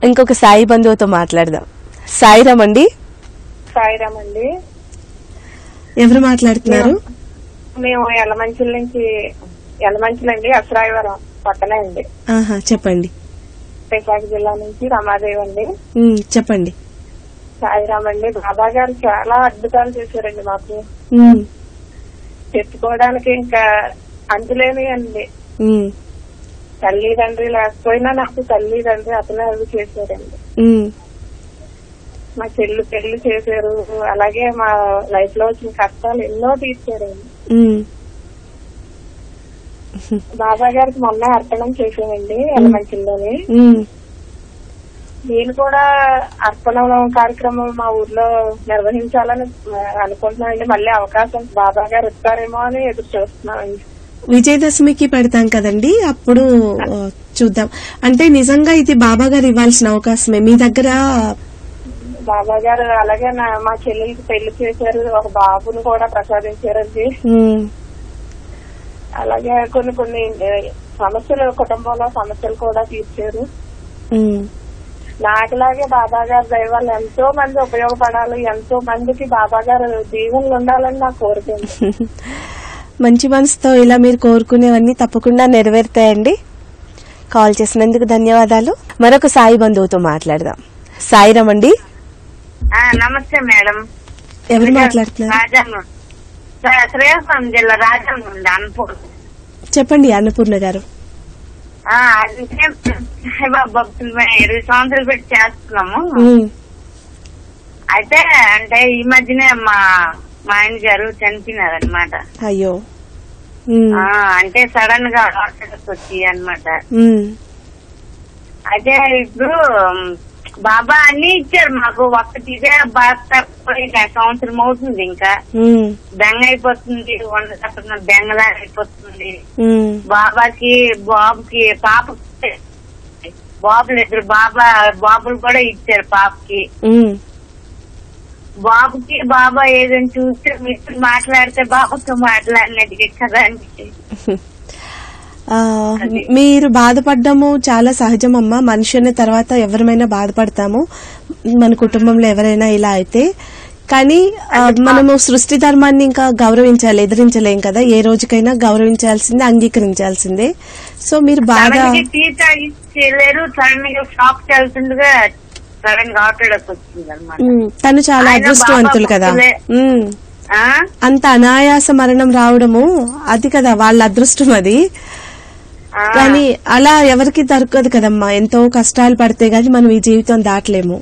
ఇంకొక సాయి బంధువుతో మాట్లాడదాం సాయిరామ్ అండి సాయిరామ్ అండి ఎవరు మాట్లాడుతున్నారు మేము ఎలమంచిల నుంచి ఎలమంచిలండి అసరాయవరం పక్కనే అండి ఆహా చెప్పండి విశాఖ జిల్లా నుంచి రమాదేవి అండి ఉమ్, చెప్పండి సాయిరామ్ అండి బాబా గారు చాలా అద్భుతాలు చేశారండి మాకు ఉమ్, చెప్పుకోవడానికి ఇంకా అంతులేని అండి ఉమ్, తల్లి తండ్రి లేకపోయినా నాకు తల్లి తండ్రి అతనే అవి చేశారండి ఉమ్, మా చెల్లి పెళ్లి చేశారు అలాగే మా లైఫ్ లో వచ్చిన కష్టాలు ఎన్నో తీర్చారండి ఉమ్, బాబా గారికి మొన్న అర్పణం చేసామండి ఎలమంచిల్లోని ఉమ్. నేను కూడా అర్పణం కార్యక్రమం మా ఊర్లో నిర్వహించాలని ఆ, అనుకుంటున్నానండి మళ్ళీ అవకాశం బాబా గారు ఇస్తారేమో అని ఎదురు చూస్తున్నామండి విజయదశమికి పెడతాం కదండి అప్పుడు ఆ, చూద్దాం అంటే నిజంగా ఇది బాబా గారు ఇవ్వాల్సిన అవకాశమే మీ దగ్గర బాబా గారు అలాగే నా మా చెల్లెలికి పెళ్లి చేశారు ఒక బాబును కూడా ప్రసాదించారండి ఉమ్, అలాగే కొన్ని కొన్ని ఏ, సమస్యలు కుటుంబంలో సమస్యలు కూడా తీర్చారు ఉమ్. నాకులాగే బాబా గారి దయ వల్ల ఎంతో మంది ఉపయోగపడాలి ఎంతో మందికి బాబా గారు దీవెనలు ఉండాలని నా కోరికండి మంచి మనసుతో ఇలా మీరు కోరుకునేవన్నీ తప్పకుండా నెరవేరుతాయండి కాల్ చేసినందుకు ధన్యవాదాలు మరొక సాయి బంధువుతో మాట్లాడదాం సాయిరామ్ అండి ఆ, నమస్తే మేడం ఎవరు మాట్లాడుతున్నారు రాజమ్మ శ్రే- శ్రీకాకుళం జిల్లా రాజమ్మ ఉంది అన్పూర్ చెప్పండి అన్నపూర్ణ గారు ఆ, అంటే బాబా ఇరవై సంవత్సరాలు పెట్టి చేస్తున్నాము ఉమ్, అయితే అంటే ఈ మధ్యనే మా మా ఆయన గారు చనిపోయినారు అనమాట అయ్యో ఉమ్, అంటే సడన్ గా హార్ట్ అటాక్ వచ్చి అనమాట ఉమ్, అయితే ఇప్పుడు ఉమ్, బాబా అన్ని ఇచ్చారు మాకు ఒక్కటి ఇదే భర్త పోయిన సంవత్సరం అవుతుంది ఇంకా ఉమ్, బెంగ అయిపోతుంది వంట తప్పకుండా బెంగలా అయిపోతుంది ఉమ్, బాబాకి బాబుకి పాప బాబులు ఇద్దరు బాబా బాబులు కూడా ఇచ్చారు పాపకి ఉమ్. బాబుకి బాబా ఏదైనా చూస్తే మీరు మాట్లాడితే బాబాతో మాట్లాడినట్టు కదా అండి ఆ, మీరు బాధపడ్డము చాలా సహజం అమ్మా మనిషి అన్న తర్వాత ఎవరమైనా బాధపడతాము మన కుటుంబంలో ఎవరైనా ఇలా అయితే కానీ ఆ, మనము సృష్టి ధర్మాన్ని ఇంకా గౌరవించాలి ఎదిరించలేం కదా ఏ రోజుకైనా గౌరవించాల్సిందే అంగీకరించాల్సిందే సో మీరు బాగా సడన్ టీ తాగిలేరు సడన్ గా షాప్ కి వెళ్తుండగా సడన్ గా ఆటోడకు వచ్చింది అనమాట ఉమ్, తను చాలా ఆయన అదృష్టవంతులు బాబా కదా భక్తులే. ఉమ్, అంత అనాయాస మరణం రావడము అది కదా వాళ్ళ అదృష్టం అది కానీ అలా ఎవరికి దొరకదు కదమ్మా ఎంతో కష్టాలు పడితే గాని మనం ఈ జీవితం దాటలేము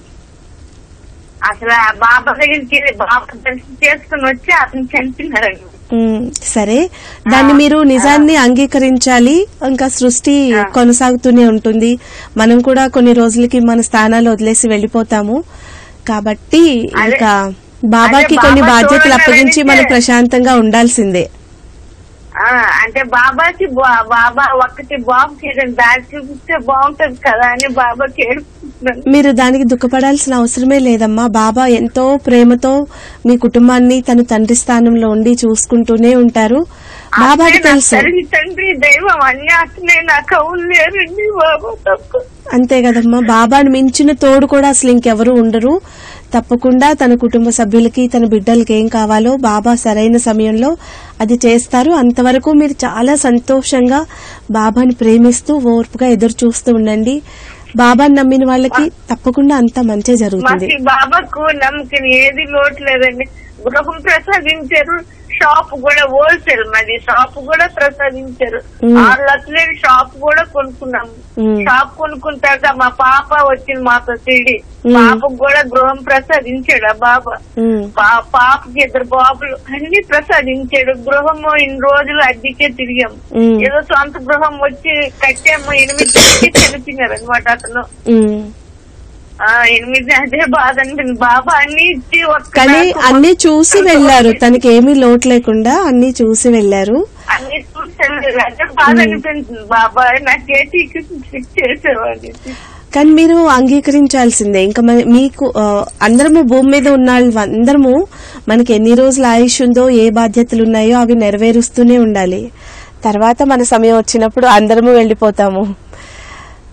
అసలు ఆ బాబా దగ్గరికి వెళ్ళి బాబా దర్శనం చేసుకుని వచ్చి అతను చనిపోయినారండి ఉమ్, సరే దాన్ని మీరు నిజాన్ని అంగీకరించాలి ఇంకా సృష్టి కొనసాగుతూనే ఉంటుంది మనం కూడా కొన్ని రోజులకి మన స్థానాలు వదిలేసి వెళ్ళిపోతాము కాబట్టి ఇంకా బాబాకి అదే కొన్ని బాబా బాధ్యతలు చూడండి అప్పగించి మనం వెళితే- ప్రశాంతంగా ఉండాల్సిందే ఆ, అంటే బాబాకి బా- బాబా ఒక్కటి బాబుకి ఏదైనా దారి చూపిస్తే బాగుంటది కదా అని బాబాకి ఏడుపుకుంటున్నాను మీరు దానికి దుఃఖపడాల్సిన అవసరమే లేదమ్మా బాబా ఎంతో ప్రేమతో మీ కుటుంబాన్ని తన తండ్రి స్థానంలో ఉండి చూసుకుంటూనే ఉంటారు బాబాకి అట్లే నా తెలుసు తల్లి తండ్రి దైవం అన్ని అట్లే నాకు అవును లేరండి బాబా తప్పు అంతే కదమ్మా బాబాను మించిన తోడు కూడా అసలు ఇంకెవరూ ఉండరు తప్పకుండా తన కుటుంబ సభ్యులకి తన బిడ్డలకి ఏం కావాలో బాబా సరైన సమయంలో అది చేస్తారు అంతవరకు మీరు చాలా సంతోషంగా బాబాని ప్రేమిస్తూ ఓర్పుగా ఎదురు చూస్తూ ఉండండి బాబాని నమ్మిన వాళ్ళకి తప్పకుండా అంత మంచి జరుగుతుంది మాకు ఈ బాబాకు నమ్మకం ఏది లోటు లేదండి గృహం ప్రసాదించారు షాప్ కూడా హోల్సేల్ మాది షాప్ కూడా ప్రసాదించారు మ్మ్. ఆరు లక్షలేని షాప్ కూడా కొనుక్కున్నాము మ్మ్. షాప్ కొనుక్కున్న తర్వాత మా పాప వచ్చింది మాతో తిరిగి మ్మ్. పాపకు కూడా గృహం ప్రసాదించాడు ఆ బాబా ఉమ్, పా- పాపకి ఇద్దరు బాబులు అన్ని ప్రసాదించాడు గృహము ఇన్ని రోజులు అద్దెకే తిరిగాము ఉమ్, ఏదో సొంత గృహం వచ్చి కట్టాము ఎనిమిది చనిపోయినారు అనమాట అతను ఉమ్. ఆ ఎనిమిది అదే బాధ అనిపింది బాబా అన్ని ఇచ్చి ఒక్క కానీ నాకు అన్ని చూసి వెళ్లారు తనకి ఏమీ లోటు లేకుండా అన్ని చూసి వెళ్లారు అన్ని చూసాను అదే బాధ అనిపించింది బాబా నా చేతికి చేసేవాడిని కానీ మీరు అంగీకరించాల్సిందే ఇంకా మన- మీకు ఆ, అందరము భూమి మీద ఉన్న వాళ్ళు అందరము మనకి ఎన్ని రోజులు ఆయుష్ ఉందో ఏ బాధ్యతలు ఉన్నాయో అవి నెరవేరుస్తూనే ఉండాలి తర్వాత మన సమయం వచ్చినప్పుడు అందరము వెళ్ళిపోతాము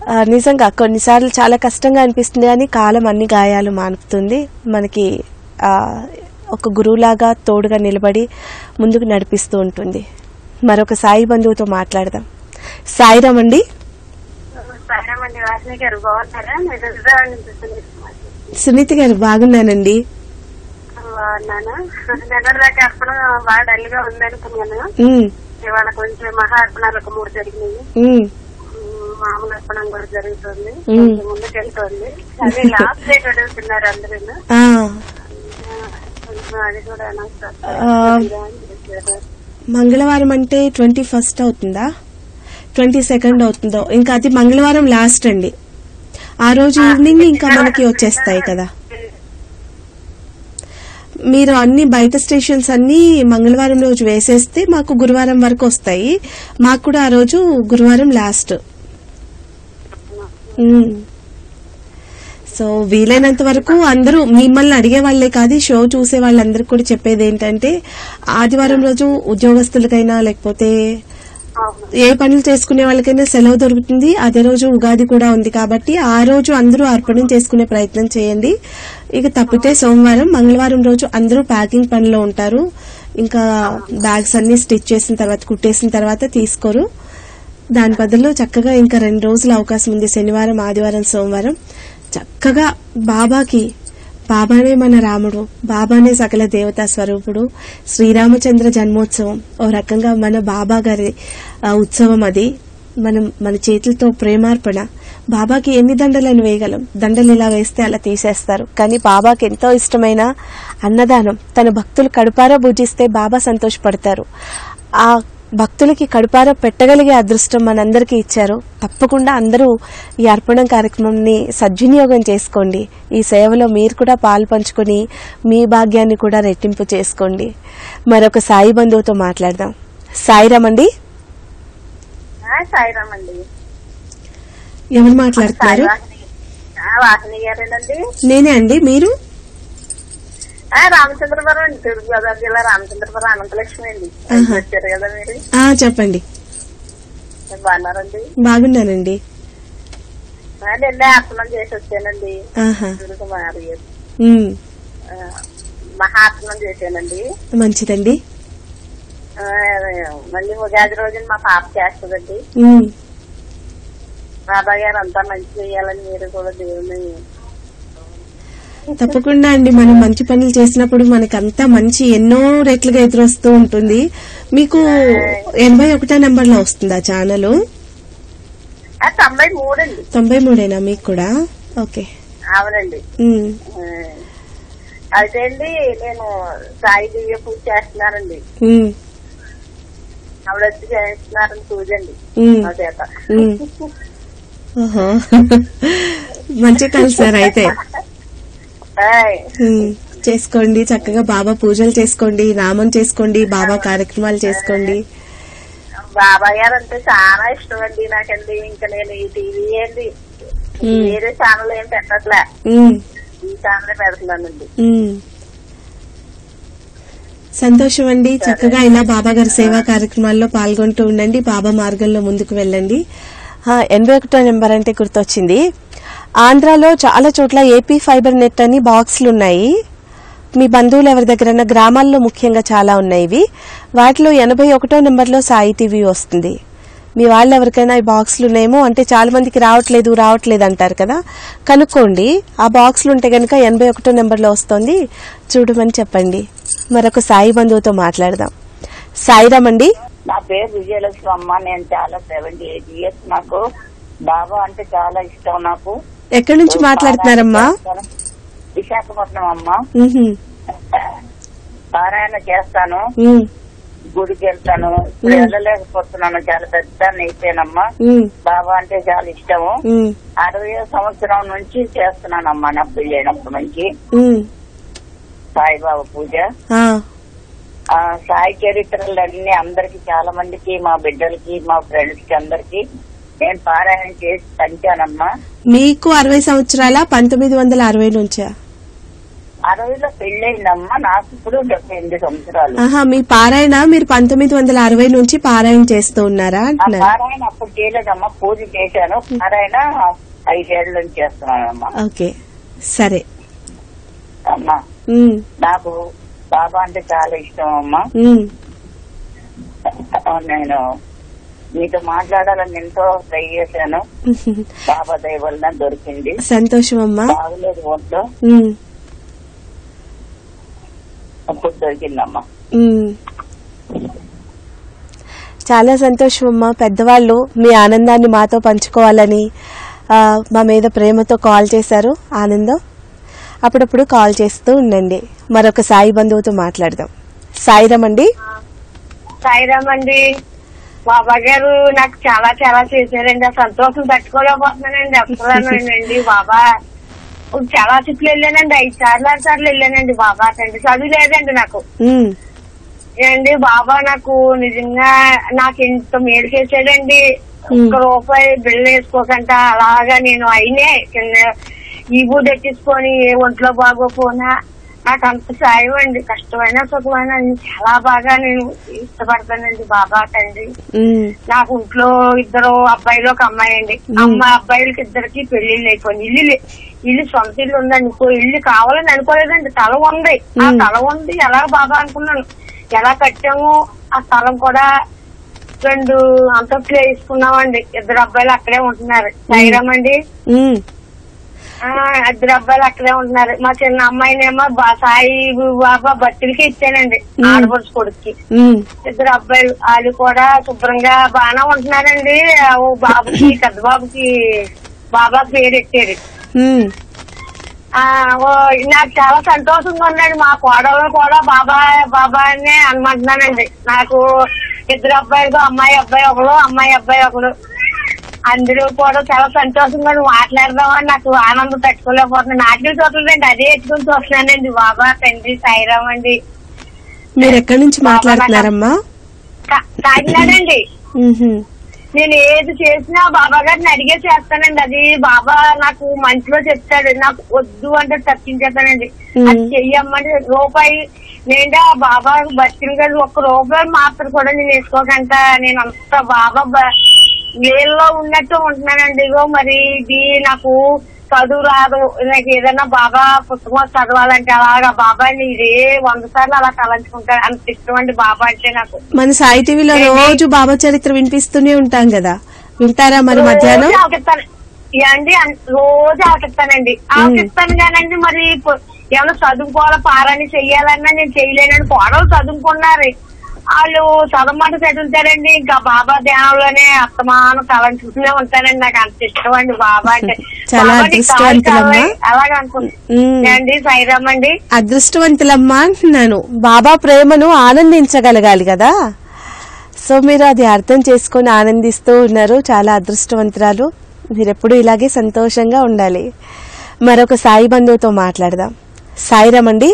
ఆ, నిజంగా కొన్నిసార్లు చాలా కష్టంగా అనిపిస్తుంది కానీ కాలం అన్ని గాయాలు మానుపుతుంది మనకి ఆ, ఒక గురువులాగా తోడుగా నిలబడి ముందుకు నడిపిస్తూ ఉంటుంది మరొక సాయి బంధువుతో మాట్లాడదాం సాయిరామ్ అండి సరేమండి వాసిని గారు బాగున్నారా మీరు హైదరాబాద్ నుంచి వస్తున్నారు. సునీత గారు బాగున్నానండి బాగున్నానా నిన్నటిదాకా అర్పణ బాగా డల్ గా ఉందనుకున్నాను ఉమ్, ఇవాళ కొంచెం మహా అర్పణాలు ఒక మూడు జరిగినాయి ఉమ్, ఉమ్, మామూలు అర్పణం కూడా జరుగుతుంది ఉమ్. కొంచెం ముందుకెళ్తుంది అదే లాస్ట్ డేట్ అడుగుతున్నారు అందరూ ఆ, కొంచెం అది కూడా అనవసరం. ఆ. మంగళవారం అంటే ట్వంటీ ఫస్ట్ అవుతుందా ట్వంటీ సెకండ్ అవుతుందో ఇంకా అది మంగళవారం లాస్ట్ అండి ఆ రోజు ఈవినింగ్ ఇంకా మనకి వచ్చేస్తాయి కదా మీరు అన్ని బయట స్టేషన్స్ అన్ని మంగళవారం రోజు వేసేస్తే మాకు గురువారం వరకు వస్తాయి మాకు కూడా ఆ రోజు గురువారం లాస్ట్ ఉమ్. సో వీలైనంత వరకు అందరూ మిమ్మల్ని అడిగే వాళ్ళే కాదు ఈ షో చూసే వాళ్ళందరికీ కూడా చెప్పేది ఏంటంటే ఆదివారం రోజు ఉద్యోగస్తులకైనా లేకపోతే అవును. ఏ పనులు చేసుకునే వాళ్ళకైనా సెలవు దొరుకుతుంది అదే రోజు ఉగాది కూడా ఉంది కాబట్టి ఆ రోజు అందరూ అర్పణం చేసుకునే ప్రయత్నం చేయండి ఇక తప్పితే సోమవారం మంగళవారం రోజు అందరూ ప్యాకింగ్ పనిలో ఉంటారు ఇంకా బ్యాగ్స్ అన్ని స్టిచ్ చేసిన తర్వాత కుట్టేసిన తర్వాత తీసుకోరు దాని బదులు చక్కగా ఇంకా రెండు రోజులు అవకాశం ఉంది శనివారం ఆదివారం సోమవారం చక్కగా బాబాకి బాబానే మన రాముడు బాబానే సకల దేవతా స్వరూపుడు శ్రీరామచంద్ర జన్మోత్సవం ఓ రకంగా మన బాబా గారి ఆ, ఉత్సవం అది మనం మన చేతులతో ప్రేమార్పణ బాబాకి ఎన్ని దండలను వేయగలం దండలు ఇలా వేస్తే అలా తీసేస్తారు కానీ బాబాకి ఎంతో ఇష్టమైన అన్నదానం తన భక్తులు కడుపారా భుజిస్తే బాబా సంతోషపడతారు ఆ భక్తులకి కడుపారా పెట్టగలిగే అదృష్టం మనందరికీ ఇచ్చారు తప్పకుండా అందరూ ఈ అర్పణం కార్యక్రమంని సద్వినియోగం చేసుకోండి ఈ సేవలో మీరు కూడా పాలు పంచుకొని మీ భాగ్యాన్ని కూడా రెట్టింపు చేసుకోండి మరొక సాయి బంధువుతో మాట్లాడదాం సాయిరామ్ అండి ఆ, సాయిరామ్ అండి ఎవరు మాట్లాడుతున్నారు వాసిని ఆ, వాసిని గారేనండి నేనే అండి మీరు ఆ, రామచంద్రపురం అండి తూర్పు గోదావరి జిల్లా రామచంద్రపురం అనంతలక్ష్మి అండి ఆహా. వచ్చారు కదా మీరు ఆ చెప్పండి మీరు బాగున్నారండి బాగున్నానండి ఆ, నిన్నే అర్పణం చేసి వచ్చానండి ఆహా గురుకు మారి ఉమ్, మహాత్మం చేశానండి మంచిదండి ఆ, మళ్ళీ ఉగాది రోజున మా పాప చేస్తుందండి ఉమ్, బాబాయ్ గారు అంతా మంచి చేయాలని మీరు కూడా దేవుని తప్పకుండా అండి మనం మంచి పనులు చేసినప్పుడు మనకంతా మంచి ఎన్నో రెట్లుగా ఎదురొస్తూ ఉంటుంది మీకు ఎనభై ఒకటో నెంబర్ లో వస్తుందా ఛానల్ ఆ, తొంభై మూడండి తొంభై మూడేనా మీకు కూడా ఓకే అవునండి ఉమ్, ఆ, అయితే అండి నేను సాయి దివ్య పూజ చేస్తున్నానండి ఉమ్, ఆవిడ వచ్చి చేస్తున్నారని పూజ అండి ఉమ్, నా చేత ఉమ్. ఓహో మంచిగా కలిసారు అయితే ఆయ్. ఉమ్, చేసుకోండి చక్కగా బాబా పూజలు చేసుకోండి నామం చేసుకోండి బాబా కార్యక్రమాలు చేసుకోండి బాబాయ్ గారు అంటే చాలా ఇష్టం అండి నాకండి ఇంకా నేను ఈ టీవీ ఏంటి ఉమ్. వేరే ఛానల్ ఏం పెట్టట్లే ఉమ్, ఈ ఛానల్ పెడుతున్నానండి ఉమ్. సంతోషం అండి చక్కగా ఇలా బాబా గారి సేవా కార్యక్రమాల్లో పాల్గొంటూ ఉండండి బాబా మార్గంలో ముందుకు వెళ్ళండి ఆ, ఎనభై ఒకటో నెంబర్ అంటే గుర్తొచ్చింది ఆంధ్రాలో చాలా చోట్ల ఏపీ ఫైబర్ నెట్ అని బాక్సులు ఉన్నాయి మీ బంధువులు ఎవరి దగ్గరైనా గ్రామాల్లో ముఖ్యంగా చాలా ఉన్నాయి ఇవి వాటిలో ఎనభై ఒకటో నెంబర్లో సాయి టీవీ వస్తుంది మీ వాళ్ళు ఎవరికైనా ఈ బాక్సులు ఉన్నాయేమో అంటే చాలా మందికి రావట్లేదు రావట్లేదు అంటారు కదా కనుక్కోండి ఆ బాక్సులు ఉంటే గనుక ఎనభై ఒకటో నెంబర్లో వస్తుంది చూడమని చెప్పండి మరొక సాయి బంధువుతో మాట్లాడదాం సాయిరామ్ అండి నా పేరు విజయలక్ష్మి అమ్మ నేను చాలా సెవెంటీ ఎయిట్ ఇయర్స్ నాకు బాబా అంటే చాలా ఇష్టం నాకు ఎక్కడి నుంచి మాట్లాడుతున్నారమ్మా విశాఖపట్నం అమ్మ ఉహుం, పారాయణ చేస్తాను ఉమ్, గుడికి వెళ్తాను ఇప్పుడు మ్మ్. వెళ్ళలేకపోతున్నాను చాలా పెద్ద అయిపోయానమ్మా ఉమ్, బాబా అంటే చాలా ఇష్టము ఉమ్, అరవై సంవత్సరం నుంచి చేస్తున్నానమ్మా నా పెళ్ళైనప్పటి నుంచి ఉమ్, సాయిబాబా పూజ ఆ, ఆ సాయి చరిత్రలు అన్ని అందరికి చాలా మందికి మా బిడ్డలకి మా ఫ్రెండ్స్ కి అందరికి నేను పారాయణ చేసి పంచానమ్మా మీకు అరవై సంవత్సరాల పంతొమ్మిది వందల అరవై నుంచా అరవైలో పెళ్ళయిందమ్మా నాకు ఇప్పుడు డెబ్బై ఎనిమిది సంవత్సరాలు ఆహా మీ పారాయణ మీరు పంతొమ్మిది వందల అరవై నుంచి పారాయణ చేస్తూ ఉన్నారా ఆ అంటున్నారు పారాయణ అప్పుడు చేయలేదమ్మా పూజ చేశాను పారాయణ ఐదేళ్ల నుంచి చేస్తున్నానమ్మా ఓకే సరే అమ్మా ఉమ్, నాకు బాబా అంటే చాలా ఇష్టం అమ్మా ఉమ్. నేను మీతో మాట్లాడాలని ఎంతో ట్రై చేశాను బాబా దయ వలన దొరికింది సంతోషం అమ్మా బాగలేదు ఒంట్లో ఉమ్, అప్పుడు దొరికిందమ్మా ఉమ్. చాలా సంతోషం అమ్మా పెద్దవాళ్ళు మీ ఆనందాన్ని మాతో పంచుకోవాలని ఆ, మా మీద ప్రేమతో కాల్ చేశారు ఆనందం అప్పుడప్పుడు కాల్ చేస్తూ ఉండండి మరొక సాయి బంధువుతో మాట్లాడదాం సాయిరామ్ అండి సాయిరామ్ అండి బాబా గారు నాకు చాలా చాలా చేశారండి ఆ సంతోషం తట్టుకోలేకపోతున్నానండి అసలు బాబా చాలా సిట్లు వెళ్ళానండి ఐదు సార్లు ఆరు సార్లు వెళ్ళానండి బాబా తండ్రి చదువు లేదండి నాకు ఉమ్, ఏండి బాబా నాకు నిజంగా నాకు ఎంత మేలు చేశాడండి ఒక్క రూపాయి బిల్లు వేసుకోకుండా అలాగా నేను అయినే కింద ఈ బూ తెచ్చేసుకొని ఏ ఒంట్లో బాగోపోనా నాకు అంత సాయం అండి కష్టమైన సుఖమైన చాలా బాగా నేను ఇష్టపడతానండి బాబా తండ్రి ఉమ్, నాకు ఇంట్లో ఇద్దరు అబ్బాయిలు ఒక అమ్మాయి అండి అమ్మ అబ్బాయిలకి ఇద్దరికి పెళ్లిళ్ళు అయిపోయింది ఇల్లు లే- ఇల్లు సొంత ఇల్లు ఉందండి ఇంకో ఇల్లు కావాలని అనుకోలేదండి తల ఉంది ఆ తల ఉంది ఎలా బాబా అనుకున్నాను ఎలా కట్టాము ఆ స్థలం కూడా రెండు అంతస్తులు వేసుకున్నామండి ఇద్దరు అబ్బాయిలు అక్కడే ఉంటున్నారు సాయిరామ్ అండి ఉమ్, ఆ, ఇద్దరు అబ్బాయిలు అక్కడే ఉంటున్నారు మా చిన్న అమ్మాయినేమో బా- సాయి బాబా బర్త్డేకి ఇచ్చానండి ఆడపడుచు కొడుక్కి ఉమ్, ఇద్దరు అబ్బాయిలు వాళ్ళు కూడా శుభ్రంగా బాగానే ఉంటున్నారండి ఆ ఓ బాబుకి పెద్ద బాబుకి బాబా పేరు ఎట్టారు ఉమ్, ఆ ఓ నాకు చాలా సంతోషంగా ఉందండి మా కోడలు కూడా బాబా బాబా అనే అనమంటున్నానండి నాకు ఇద్దరు అబ్బాయిలు అమ్మాయి అబ్బాయి ఒకడు అమ్మాయి అబ్బాయి ఒకడు అందరూ కూడా చాలా సంతోషంగా మాట్లాడదామని నాకు ఆనందం తట్టుకోలేకపోతున్నాను నాటికి చూడలేదండి అదే ఎత్తుకుని చూస్తున్నానండి బాబా తండ్రి సాయిరామ్ అండి మీరు ఎక్కడి నుంచి మాట్లాడుతున్నారమ్మా కా- కాకినాడ అండి ఉహుం, నేను ఏది చేసినా బాబా గారిని అడిగే చేస్తానండి అది బాబా నాకు మనసులో చెప్తాడు నాకు వద్దు అంటే తప్పించేస్తానండి అది చెయ్యమ్మని రూపాయి నేను బాబా బతికిన గారు ఒక్క రూపాయి మాత్రం కూడా నేను వేసుకోకుండా నేను అంత బాబా బ- నీళ్ళలో ఉన్నట్టు ఉంటున్నానండి ఇగో మరి ఇది నాకు చదువు రాదు నాకు ఏదైనా బాబా పుస్తకం చదవాలంటే అలాగా బాబా ఇదే వంద సార్లు అలా తలంచుకుంటాను అంత ఇష్టం అండి బాబా అంటే నాకు మన సాయి టీవీలో రోజు బాబా చరిత్ర వినిపిస్తూనే ఉంటాం కదా వింటారా మరి మధ్యాహ్నం రోజు ఆకిస్తాను అండి అన్- రోజు ఆకిస్తానండి ఆకిస్తాను కానండి మరి ఇప్పుడు ఏమైనా చదువుకోవాలి పారాని చెయ్యాలన్నా నేను చేయలేనని కోడలు చదువుకున్నారు వాళ్ళు చదవమంటే చదువుతారండి ఇంకా బాబా ధ్యానంలోనే అత్తమానం తలంచుకునే ఉంటానండి నాకు అంత ఇష్టం అండి బాబా అంటే చాలా బాబా నీకు కావాలి అదృష్టవంతులమ్మా. కావాలి అలాగ అనుకుంటున్నాను ఉమ్. అండి సాయిరామ్ అండి అదృష్టవంతులమ్మా అంటున్నాను బాబా ప్రేమను ఆనందించగలగాలి కదా సో మీరు అది అర్థం చేసుకొని ఆనందిస్తూ ఉన్నారు చాలా అదృష్టవంతురాలు మీరెప్పుడు ఇలాగే సంతోషంగా ఉండాలి మరొక సాయి బంధువుతో మాట్లాడదాం సాయిరామ్ అండి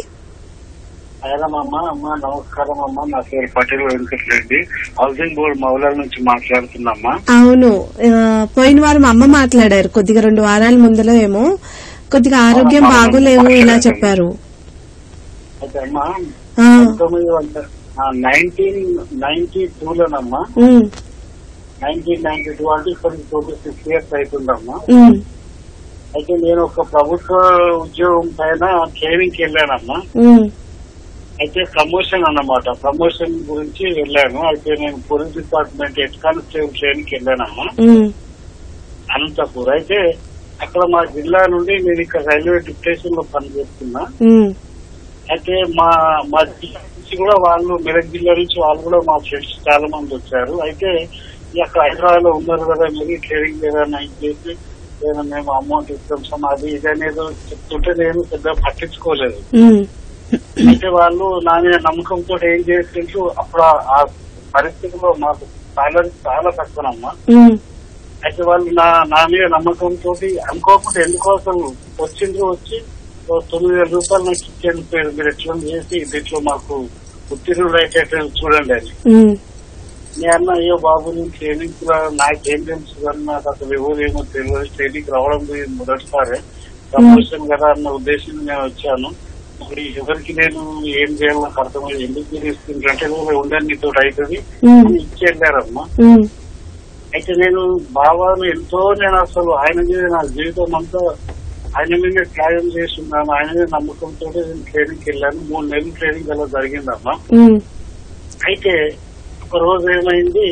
అమ్మ అమ్మ నమస్కారం అమ్మ నా పేరు పటేల్ వెంకటరెడ్డి హౌసింగ్ బోర్డు మౌలాల నుంచి మాట్లాడుతున్నామ్మా అవును ఆ, పోయిన వారం అమ్మ మాట్లాడారు కొద్దిగా రెండు వారాల ముందులో ఏమో కొద్దిగా ఆరోగ్యం బాగోలేవు ఇలా చెప్పారు అయితే అమ్మ ఆ, పంతొమ్మిది వందల నైన్టీన్ నైన్టీ టూ లోనమ్మా ఉమ్, నైన్టీన్ నైన్టీ టూ అంటే ఇప్పుడు ట్వంటీ సిక్స్ ఇయర్స్ అవుతుందమ్మా ఉమ్, అయితే నేను ఒక ప్రభుత్వ ఉద్యోగం పైన ట్రైనింగ్ కి వెళ్ళానమ్మా ఉమ్, అయితే ప్రమోషన్ అన్నమాట ప్రమోషన్ గురించి వెళ్ళాను అయితే నేను police department head constable training కి వెళ్ళానమ్మా ఉమ్, అనంతపూర్ అయితే అక్కడ మా జిల్లా నుండి నేను ఇక్కడ రైల్వే డిప్యుటేషన్ లో పనిచేస్తున్నా ఉమ్, అయితే మా మా జిల్లా నుంచి కూడా వాళ్ళు మెదక్ జిల్లా నుంచి వాళ్ళు కూడా మా ఫ్రెండ్స్ చాలా మంది వచ్చారు అయితే ఈ అక్కడ హైదరాబాద్ లో ఉన్నారు కదా మీరు ట్రైనింగ్ ఏదైనా చేసి ఏదైనా మేము అమౌంట్ ఇస్తాం సమ్ అది ఇది అనేది చెప్తుంటే నేను పెద్దగా పట్టించుకోలేదు ఉమ్, అయితే వాళ్ళు నా మీద నమ్మకంతో ఏం చేస్తుంటూ అప్పుడు ఆ- ఆ పరిస్థితిలో మాకు సాలరీ చాలా తక్కువనమ్మా ఉమ్, అయితే వాళ్ళు నా నా మీద నమ్మకంతో అనుకోకుండా ఎందుకో అసలు వచ్చిండ్రు వచ్చి ఓ తొమ్మిది వేల రూపాయలు నాకు ఇచ్చి వెళ్ళిపోయారు మీరు ఎట్లా చేసి దీంట్లో మాకు ఉత్తీర్ణులు అయితే చూడండి అని ఉమ్, నేను అన్న అయ్యో బాబు నేను ట్రైనింగ్ కూడా నాకేం తెలుసు కానీ నాకు అసలు ఎవరు ఏమో తెలియదు ట్రైనింగ్ రావడం ఇది మొదటిసారి ప్రమోషన్ కదా అన్న ఉద్దేశం నేను వచ్చాను మరి ఎవరికి నేను ఏం చేయాలో నాకు అర్థమైంది ఎందుకు మీరు ఇస్తుంది గంటల ఉండండి నీతో అవుతుంది ఉమ్, అని ఇచ్చి వెళ్ళారమ్మా ఉమ్, అయితే నేను బాబాను ఎంతో నేను అసలు ఆయన మీద నా జీవితం అంతా ఆయన మీద త్యాగం చేసి ఉన్నాను ఆయన మీద నమ్మకంతో నేను ట్రైనింగ్కి వెళ్ళాను మూడు నెలలు ట్రైనింగ్ అలా జరిగిందమ్మా ఉమ్, అయితే ఒక రోజు ఏమైంది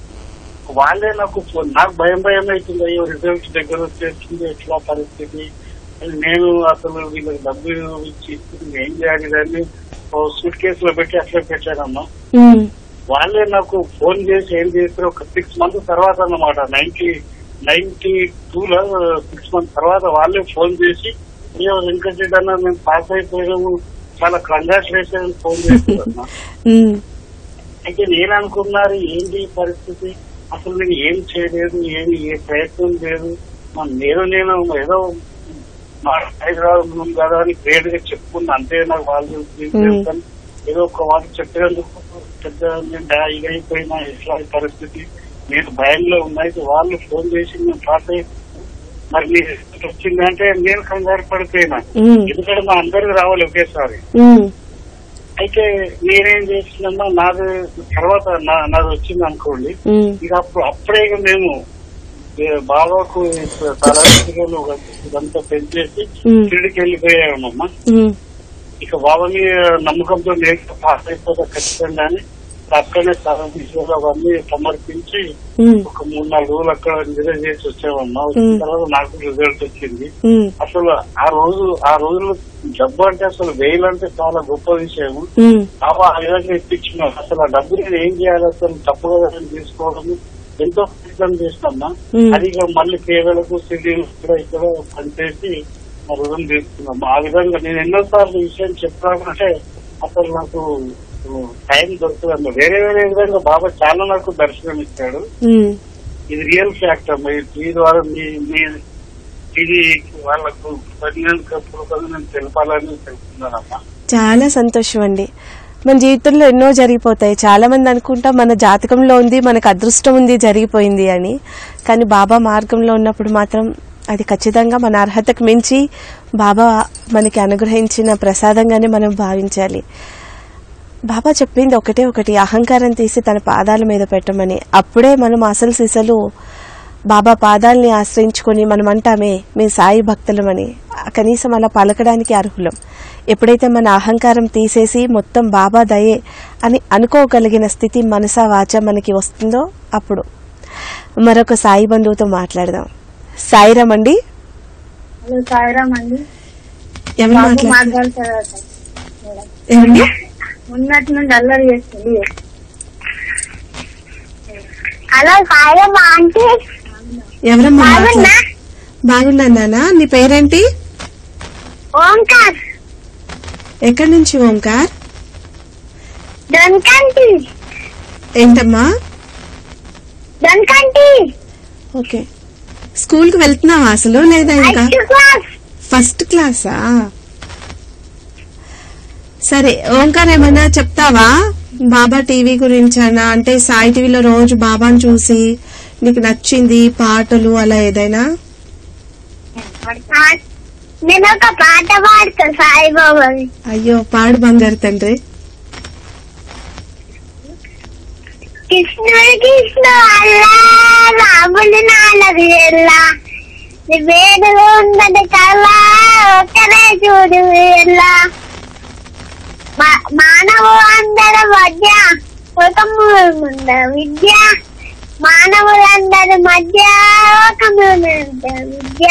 వాళ్ళే నాకు ఫోన్ నాకు భయం భయం అవుతుంది అయ్యో రిజల్ట్ దగ్గర వచ్చేస్తుంది ఎట్లా పరిస్థితి అని నేను అసలు వీళ్ళకి డబ్బు ఇచ్చి ఇస్తుంది ఏం చేయాలి దాన్ని సూట్ కేసులో పెట్టి అట్లా పెట్టానమ్మా ఉమ్, వాళ్ళే నాకు ఫోన్ చేసి ఏం చేస్తారు ఒక సిక్స్ మంత్స్ తర్వాత అన్నమాట నైన్టీ నైన్టీ టూ లో సిక్స్ మంత్స్ తర్వాత వాళ్ళే ఫోన్ చేసి అయ్యో వెంకటరెడ్డి అన్న మేము పాస్ అయిపోయాము చాలా కంగ్రాచులేషన్ ఫోన్ చేస్తున్నా ఉమ్, అయితే నేను అనుకున్నారు ఏంటి ఈ పరిస్థితి అసలు నేను ఏం చేయలేదు ఏమి ఏ ప్రయత్నం లేదు మన నేను నేను ఏదో మా హైదరాబాద్ ఉంది కదా అని గ్రేట్ గా చెప్పుకున్నా అంతే నాకు వాళ్ళు చేస్తాను. ఏదో ఒక వాళ్ళు చెప్పేందుకు పెద్ద నేను డా- ఇది అయిపోయినా ఎట్లా ఈ పరిస్థితి నేను భయంలో ఉన్నా అయితే వాళ్ళు ఫోన్ చేసి నేను పాస్ అయ్యి మరి నీ రిజల్ట్ వచ్చిందంటే నేను కంగారు పడిపోయినా ఉమ్, ఎందుకంటే మా అందరికి రావాలి ఒకేసారి ఉమ్, అయితే అయితే నేనేం చేసినమ్మా నాది తర్వాత నా- నాది వచ్చింది అనుకోండి ఉమ్, ఇక అప్పుడు అప్పుడే ఇక మేము ఏ బాబాకు తరగతిలో ఇదంతా పెంచేసి ఉమ్, తిరిగి వెళ్ళిపోయామమ్మా ఉమ్, ఇక బాబా మీద నమ్మకంతో నేను పాస్ అయిపోతా ఖచ్చితంగా అని అక్కడనే తరగతిలో అవన్నీ సమర్పించి ఉమ్, ఒక మూడు నాలుగు రోజులు అక్కడ నిద్ర చేసి వచ్చామమ్మా వచ్చిన ఉమ్. తర్వాత నాకు రిజల్ట్ వచ్చింది ఉమ్, అసలు ఆ రోజు ఆ రోజులు డబ్బు అంటే అసలు వేలు అంటే చాలా గొప్ప విషయం ఉమ్, బాబా ఆ విధంగా ఇప్పించిన అసలు ఆ డబ్బు నేను ఏం చేయాలి అసలు తప్పుగా అని తీసుకోవడం ఎంతో ప్రయత్నం చేస్తామా ఉమ్. అది ఇక మళ్ళీ పేదలకు సిటీలు కూడా ఇక్కడ పనిచేసి మా రుణం తీసుకున్నాం ఆ విధంగా నేను ఎన్నోసార్లు ఈ విషయం చెప్పాలంటే అసలు నాకు టైం దొరుకుతుంది వేరే వేరే విధంగా బాబా చాలా నాకు దర్శనం ఇచ్చాడు ఉమ్. ఇది రియల్ ఫ్యాక్ట్ అమ్మా ఈ టీ ద్వారా మీ మీ ఇది వాళ్ళకు పదిహేను నేను తెలపాలని తెలుపుతున్నానమ్మా చాలా సంతోషం అండి మన జీవితంలో ఎన్నో జరిగిపోతాయి చాలా మంది అనుకుంటాం మన జాతకంలో ఉంది మనకు అదృష్టం ఉంది జరిగిపోయింది అని కానీ బాబా మార్గంలో ఉన్నప్పుడు మాత్రం అది ఖచ్చితంగా మన అర్హతకు మించి బాబా మనకి అనుగ్రహించిన ప్రసాదంగానే మనం భావించాలి బాబా చెప్పింది ఒకటే ఒకటి అహంకారం తీసి తన పాదాల మీద పెట్టమని అప్పుడే మనం అసలు సిసలు బాబా పాదాలని ఆశ్రయించుకొని మనం అంటామే మేము సాయి భక్తులమని కనీసం అలా పలకడానికి అర్హులం ఎప్పుడైతే మన అహంకారం తీసేసి మొత్తం బాబా దయే అని అనుకోగలిగిన స్థితి మనసా వాచ మనకి వస్తుందో అప్పుడు మరొక సాయి బంధువుతో మాట్లాడదాం సాయిరామ్ అండి హలో సాయిరామ్ అండి ఎవరు బాబు మాట్లాడుతున్నారు మాట్లాడతారు ఏమండి ఉన్నట్టు నుండి అల్లరి చేస్తుంది హలో సాయిరామ్ ఆంటీ ఎవరమ్మా బాగున్నా? మాట్లాడు బాగున్నాను నాన్న నీ పేరేంటి ఓంకార్ ఎక్కడి నుంచి ఓంకార్ దొనకంటి ఏంటమ్మా దొనకంటి ఓకే స్కూల్ కి వెళ్తున్నావా అసలు లేదా ఇంకా ఫస్ట్ క్లాస్ ఫస్ట్ క్లాసా సరే ఓంకార్ ఏమైనా చెప్తావా బాబా టీవీ గురించానా అంటే సాయి టీవీలో రోజు బాబాని చూసి నీకు నచ్చింది పాటలు అలా ఏదైనా నేను ఒక పాట పాడతా సాయిబాబాది అయ్యో పాడు బంగారు తండ్రి కృష్ణుడు కృష్ణ అల్లా రాముడు నాలుగు ఎల్లా నీ వేడులో ఉన్నది కల్లా ఒక్కరే చూడు ఎల్లా మా- మానవు అందరి మధ్య ఒక ముంద విద్య మానవులందరి మధ్య ఒక ముంద విద్య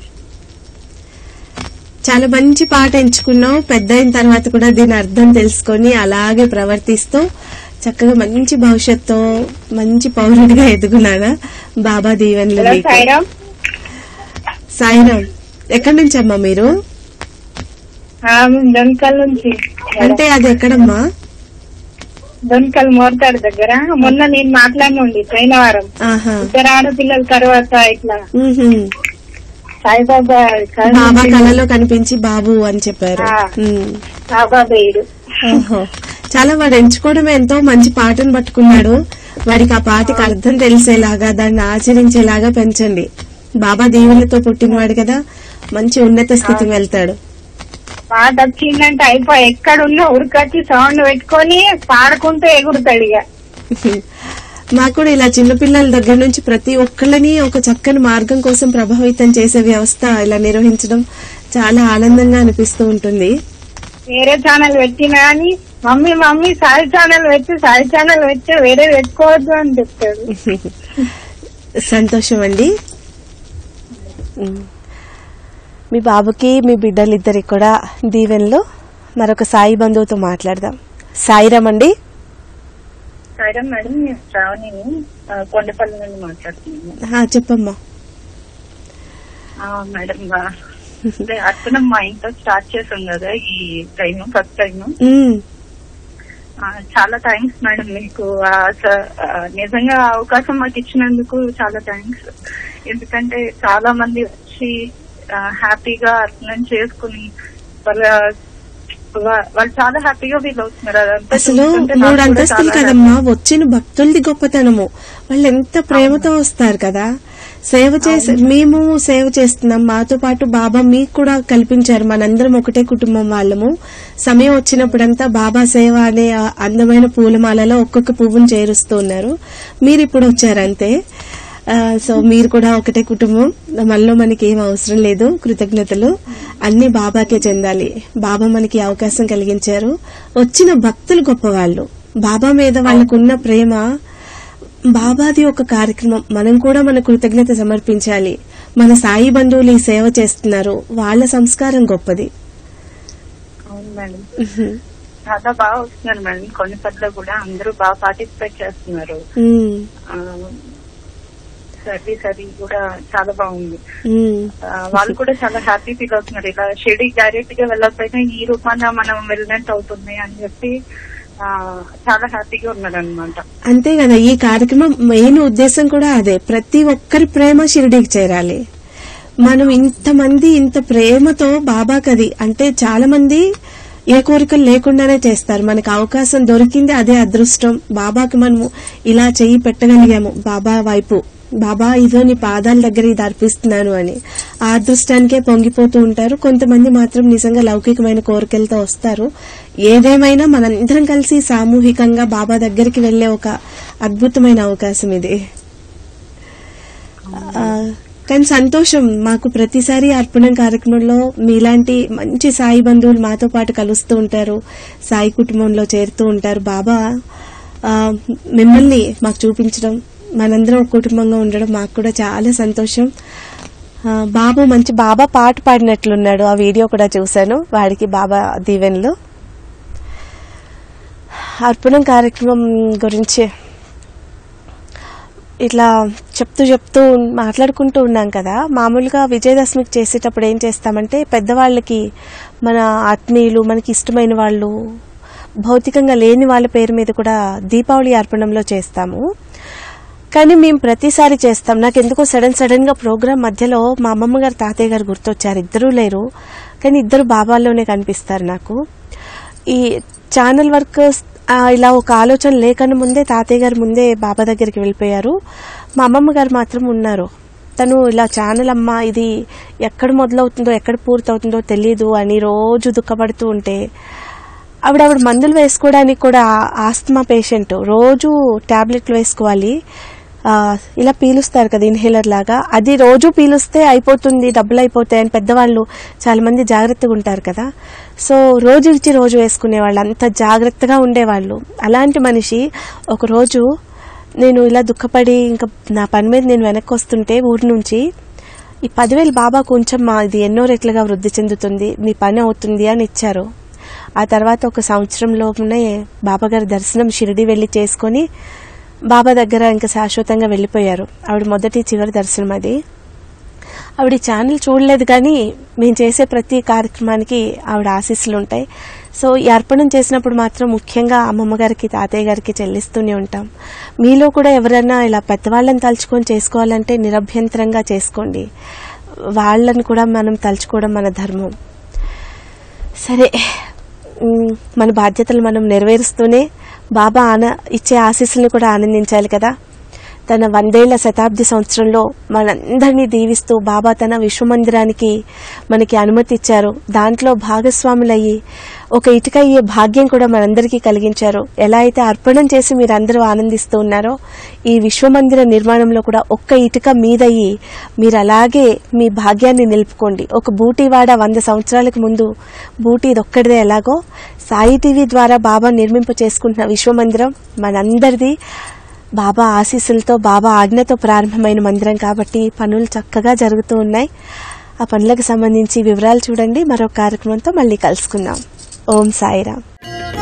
చాలా మంచి పాట ఎంచుకున్నావు పెద్ద అయిన తర్వాత కూడా దీని అర్థం తెలుసుకొని అలాగే ప్రవర్తిస్తూ చక్కగా మంచి భవిష్యత్తు మంచి పౌరుడిగా ఎదుగులాగా బాబా దీవెనలు హలో మీకు. సాయిరామ్ సాయిరామ్ ఎక్కడి నుంచి అమ్మా మీరు ఆ, మేము దొనకల్ నుంచి అంటే అది ఎక్కడమ్మా దొనకల్ మోర్తాడు దగ్గర మొన్న నేను మాట్లాడినండి పోయిన వారం ఆహా ఇద్దరు ఆడపిల్లల తర్వాత ఇట్లా ఉహుం. సాయిబాబా కళ బాబా నుంచి కళలో కనిపించి బాబు అని చెప్పారు ఆ. ఉమ్. బాబాబేయుడు ఓహో. చాలా వాడు ఎంచుకోవడం ఎంతో మంచి పాటను పట్టుకున్నాడు వాడికి ఆ పాటకి అర్థం తెలిసేలాగా దాన్ని ఆచరించేలాగా పెంచండి బాబా దీవులతో పుట్టినవాడు కదా మంచి ఉన్నత స్థితికి వెళ్తాడు పాట వచ్చిందంటే అయిపోయి ఎక్కడున్నా ఉరికొచ్చి సౌండ్ పెట్టుకొని పాడుకుంటూ ఎగురుతాడు ఇక మాకు కూడా ఇలా చిన్నపిల్లల దగ్గర నుంచి ప్రతి ఒక్కళ్ళని ఒక చక్కని మార్గం కోసం ప్రభావితం చేసే వ్యవస్థ ఇలా నిర్వహించడం చాలా ఆనందంగా అనిపిస్తూ ఉంటుంది వేరే ఛానల్ పెట్టినా కానీ మమ్మీ మమ్మీ సాయి ఛానల్ పెట్టి సాయి ఛానల్ పెట్టి వేరే పెట్టుకోవద్దు అని చెప్తాడు సంతోషం అండి ఉమ్. మీ బాబుకి మీ బిడ్డలిద్దరికి కూడా దీవెనలు మరొక సాయి బంధువుతో మాట్లాడదాం సాయిరామ్ అండి సరే మేడం నేను శ్రావణిని ఆ, కొండపల్లి నుండి మాట్లాడుతున్నాను ఆ, చెప్పమ్మా ఆ, మేడం ఆ, అదే అర్చనం మా ఇంట్లో స్టార్ట్ చేసాం కదా ఈ టైం ఫస్ట్ టైం ఉమ్, చాలా థ్యాంక్స్ మేడం మీకు ఆ, స- ఆ, నిజంగా అవకాశం మాకు ఇచ్చినందుకు చాలా థ్యాంక్స్ ఎందుకంటే చాలా మంది వచ్చి ఆ, హ్యాపీగా అర్చనం చేసుకుని వాళ్ళ వా- వాళ్ళు చాలా హ్యాపీగా ఫీల్ అవుతున్నారు అదంతా అసలు చూస్తుంటే నాకు మూడు కూడా అంతస్తులు చాలా కదమ్మా వచ్చిన భక్తులది గొప్పతనము వాళ్ళు ఎంత ప్రేమతో వస్తారు కదా సేవ చేసి మేము సేవ చేస్తున్నాం మాతో పాటు బాబా మీకు కూడా కల్పించారు మనందరం ఒకటే కుటుంబం వాళ్ళము సమయం వచ్చినప్పుడంతా బాబా సేవ అనే ఆ అందమైన పూలమాలలో ఒక్కొక్క పువ్వును చేరుస్తూ ఉన్నారు మీరు ఇప్పుడు వచ్చారంతే ఆ, సో మీరు కూడా ఒకటే కుటుంబం మనలో మనకి ఏం అవసరం లేదు కృతజ్ఞతలు అన్ని బాబాకే చెందాలి బాబా మనకి ఈ అవకాశం కలిగించారు వచ్చిన భక్తులు గొప్పవాళ్ళు బాబా మీద వాళ్ళకున్న ప్రేమ బాబాది ఒక కార్యక్రమం మనం కూడా మన కృతజ్ఞత సమర్పించాలి మన సాయి బంధువులు ఈ సేవ చేస్తున్నారు వాళ్ళ సంస్కారం గొప్పది అవును మేడం చాలా బాగా వస్తున్నారు మేడం కొన్నిసార్లు కూడా అందరూ బాగా పార్టిసిపేట్ చేస్తున్నారు ఉమ్, ఆ, సర్వీస్ అది కూడా చాలా బాగుంది ఉమ్. ఆ, వాళ్ళు కూడా చాలా హ్యాపీ ఫీల్ అవుతున్నారు ఇలా షిరిడి డైరెక్ట్ గా వెళ్ళకపోయినా ఈ రూపాన మనం వెళ్ళినట్టు అవుతుంది అని చెప్పి ఆ, చాలా హ్యాపీగా ఉన్నారు అనమాట అంతే కదా ఈ కార్యక్రమం మెయిన్ ఉద్దేశం కూడా అదే ప్రతి ఒక్కరి ప్రేమ షిరిడీకి చేరాలి మనం ఇంతమంది ఇంత ప్రేమతో బాబాకది అంటే చాలా మంది ఏ కోరికలు లేకుండానే చేస్తారు మనకు అవకాశం దొరికింది అదే అదృష్టం బాబాకి మనము ఇలా చెయ్యి పెట్టగలిగాము బాబా వైపు బాబా ఇదో నీ పాదాల దగ్గర ఇది అర్పిస్తున్నాను అని ఆ అదృష్టానికే పొంగిపోతూ ఉంటారు కొంతమంది మాత్రం నిజంగా లౌకికమైన కోరికలతో వస్తారు ఏదేమైనా మనందరం కలిసి సామూహికంగా బాబా దగ్గరికి వెళ్లే ఒక అద్భుతమైన అవకాశం ఇది ఆ, కానీ సంతోషం మాకు ప్రతిసారి అర్పణం కార్యక్రమంలో మీలాంటి మంచి సాయి బంధువులు మాతో పాటు కలుస్తూ ఉంటారు సాయి కుటుంబంలో చేరుతూ ఉంటారు బాబా ఆ, మిమ్మల్ని మాకు చూపించడం మనందరం ఒక కుటుంబంగా ఉండడం మాకు కూడా చాలా సంతోషం ఆ, బాబు మంచి బాబా పాట పాడినట్లున్నాడు ఆ వీడియో కూడా చూశాను వాడికి బాబా దీవెనలు అర్పణం కార్యక్రమం గురించి ఇట్లా చెప్తూ చెప్తూ మాట్లాడుకుంటూ ఉన్నాం కదా మామూలుగా విజయదశమికి చేసేటప్పుడు ఏం చేస్తామంటే పెద్దవాళ్ళకి మన ఆత్మీయులు మనకి ఇష్టమైన వాళ్ళు భౌతికంగా లేని వాళ్ళ పేరు మీద కూడా దీపావళి అర్పణంలో చేస్తాము కానీ మేము ప్రతిసారి చేస్తాం నాకు ఎందుకో సడన్ సడన్ గా ప్రోగ్రామ్ మధ్యలో మా అమ్మమ్మ గారు తాతయ్య గారు గుర్తొచ్చారు ఇద్దరూ లేరు కానీ ఇద్దరు బాబాల్లోనే కనిపిస్తారు నాకు ఈ ఛానల్ వర్క్ ఆ, ఇలా ఒక ఆలోచన లేకన్నా ముందే తాతయ్య గారు ముందే బాబా దగ్గరికి వెళ్ళిపోయారు మా అమ్మమ్మ గారు మాత్రం ఉన్నారు తను ఇలా ఛానల్ అమ్మ ఇది ఎక్కడ మొదలవుతుందో ఎక్కడ పూర్తవుతుందో తెలియదు అని రోజు దుఃఖపడుతూ ఉంటే ఆవిడ ఆవిడ మందులు వేసుకోవడానికి కూడా ఆస్తమా పేషెంట్ రోజు టాబ్లెట్లు వేసుకోవాలి ఆ, ఇలా పీలుస్తారు కదా ఇన్హేలర్ లాగా అది రోజు పీలుస్తే అయిపోతుంది డబ్బులు అయిపోతాయి అని పెద్దవాళ్ళు చాలా మంది జాగ్రత్తగా ఉంటారు కదా సో రోజు ఇచ్చి రోజు వేసుకునేవాళ్ళు అంత జాగ్రత్తగా ఉండేవాళ్ళు అలాంటి మనిషి ఒక రోజు నేను ఇలా దుఃఖపడి ఇంకా నా పని మీద నేను వెనక్కి వస్తుంటే ఊరి నుంచి ఈ పదివేలు బాబా కొంచెం మా ఇది ఎన్నో రెట్లుగా వృద్ధి చెందుతుంది మీ పని అవుతుంది అని ఇచ్చారు ఆ తర్వాత ఒక సంవత్సరంలోనే బాబా గారి దర్శనం షిరిడి వెళ్లి చేసుకొని బాబా దగ్గర ఇంకా శాశ్వతంగా వెళ్ళిపోయారు ఆవిడ మొదటి చివరి దర్శనం అది ఆవిడ ఈ ఛానల్ చూడలేదు కానీ మేము చేసే ప్రతి కార్యక్రమానికి ఆవిడ ఆశీస్సులు ఉంటాయి సో ఈ అర్పణం చేసినప్పుడు మాత్రం ముఖ్యంగా అమ్మమ్మ గారికి తాతయ్య గారికి చెల్లిస్తూనే ఉంటాం మీలో కూడా ఎవరైనా ఇలా పెద్దవాళ్ళని తలుచుకొని చేసుకోవాలంటే నిరభ్యంతరంగా చేసుకోండి వాళ్ళని కూడా మనం తలుచుకోవడం మన ధర్మం సరే ఉమ్, మన బాధ్యతలు మనం నెరవేరుస్తూనే బాబా ఆన ఇచ్చే ఆశీస్సులను కూడా ఆనందించాలి కదా తన వందేళ్ల శతాబ్ది సంవత్సరంలో మనందరినీ దీవిస్తూ బాబా తన విశ్వమందిరానికి మనకి అనుమతి ఇచ్చారు దాంట్లో భాగస్వాములయ్యి ఒక ఇటుక అయ్యే భాగ్యం కూడా మనందరికీ కలిగించారు ఎలా అయితే అర్పణం చేసి మీరందరూ ఆనందిస్తూ ఉన్నారో ఈ విశ్వమందిర నిర్మాణంలో కూడా ఒక్క ఇటుక మీదయ్యి మీరు అలాగే మీ భాగ్యాన్ని నిలుపుకోండి ఒక బూటీవాడ వంద సంవత్సరాలకు ముందు బూటీ ఇదొక్కడిదే ఎలాగో సాయి టీవీ ద్వారా బాబా నిర్మింప చేసుకుంటున్న విశ్వమందిరం మనందరిది బాబా ఆశీస్సులతో బాబా ఆజ్ఞతో ప్రారంభమైన మందిరం కాబట్టి పనులు చక్కగా జరుగుతూ ఉన్నాయి ఆ పనులకు సంబంధించి వివరాలు చూడండి మరో కార్యక్రమంతో మళ్ళీ కలుసుకుందాం ఓం సాయిరామ్